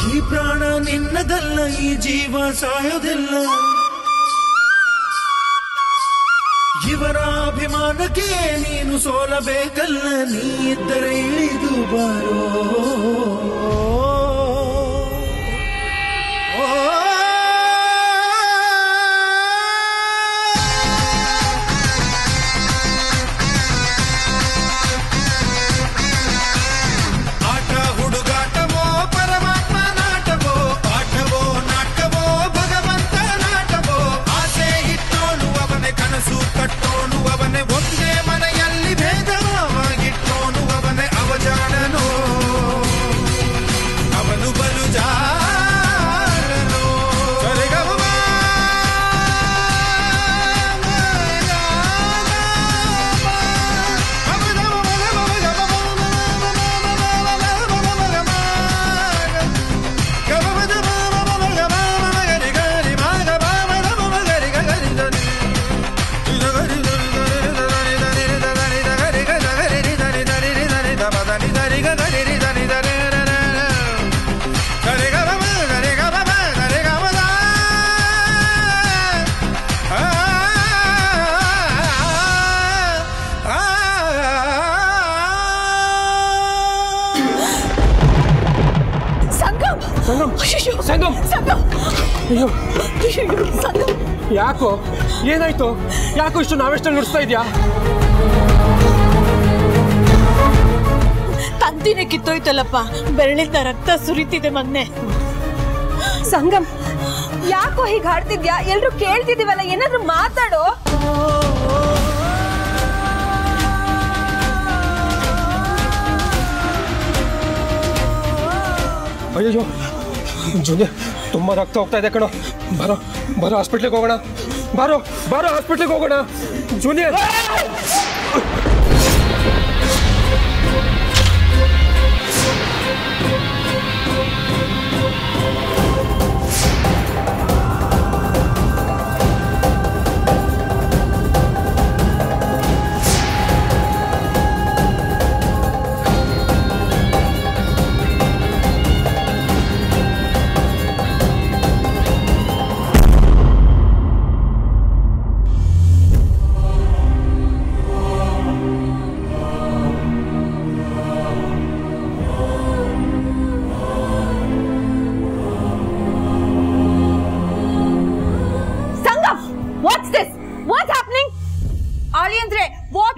ಈ ಪ್ರಾಣ ನಿನ್ನದಲ್ಲ ಈ ಜೀವ ಸಾಯೋದಿಲ್ಲ ಇವರ ಅಭಿಮಾನಕ್ಕೆ ನೀನು ಸೋಲಬೇಕಲ್ಲ ನೀ ಇದ್ದರೆ ಇಳಿದು ಬಾರೋ ಆಟ ಹುಡುಗಾಟವೋ ಪರಮಾತ್ಮ ನಾಟವೋ ಪಾಠವೋ ನಾಟವೋ ಭಗವಂತ ನಾಟವೋ ಆಸೆ ಇಟ್ಟೋನು ಅವನೇ ಕನಸು ಕಟ್ಟೋನು ಅವನೇ ಒಂದೇ ಮನೆಯಲ್ಲಿ ಭೇದವಾಗಿಟ್ಟೋನು ಅವನೇ ಅವಜಾಡನೋ ಅವನು ಬಲು ಜಾರನೋ ಸರಿಗಮ ಸಂಗಮ್ ಸಂಗಮ್ ಅಯ್ಯಯ್ಯೋ. ಸಂಗಮ್ ಸಂಗಮ್ ಅಯ್ಯೋ ಅಯ್ಯಯ್ಯೋ, ಸಂಗಮ್ ಯಾಕೋ ಏನಾಯ್ತು ಯಾಕೋ ಇಷ್ಟು ನಾವೆಷ್ಟು ನುಡಿಸ್ತಾ ಇದೆಯಾ ತಂತಿನೇ ಕಿತ್ತೋಯ್ತಲ್ಲಪ್ಪ ಬೆರಳಿಂದ ರಕ್ತ ಸುರಿತಿದೆ ಮಗ್ನೆ ಸಂಗಮ್ ಯಾಕೋ ಹೀಗೆ ಹಾಡ್ತಿದ್ಯಾ ಎಲ್ರು ಕೇಳ್ತಿದೀವಲ್ಲ ಏನಾದ್ರು ಮಾತಾಡೋ ಅಯ್ಯೋ ಜೂನಿಯರ್ ತುಂಬ ರಕ್ತ ಹೋಗ್ತಾ ಇದೆ ಕಣೋ ಬರೋ ಬರೋ ಹಾಸ್ಪಿಟ್ಲಿಗೆ ಹೋಗೋಣ ಬಾರೋ ಬಾರೋ ಹಾಸ್ಪಿಟ್ಲಿಗೆ ಹೋಗೋಣ junior Sangam what's this what's happening ಆಳಿ ಅಂದ್ರೆ ವಾಟ್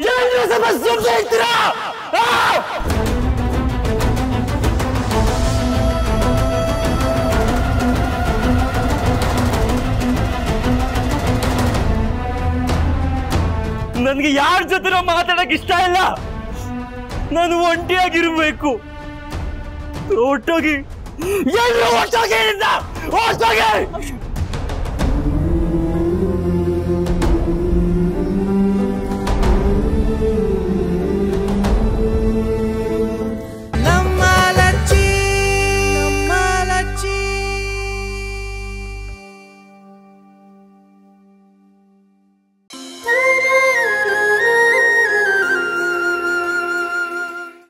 ನನ್ಗೆ ಯಾರ ಜೊತೆ ಮಾತಾಡಕ್ ಇಷ್ಟ ಇಲ್ಲ ನಾನು ಒಂಟಿಯಾಗಿರ್ಬೇಕು ಹೊಟ್ಟೋಗಿ ಎಲ್ಲರೂ ಹೊಟ್ಟೋಗಿ ಇಲ್ಲಿಂದ. ಹೊರ್ಟೋಗಿ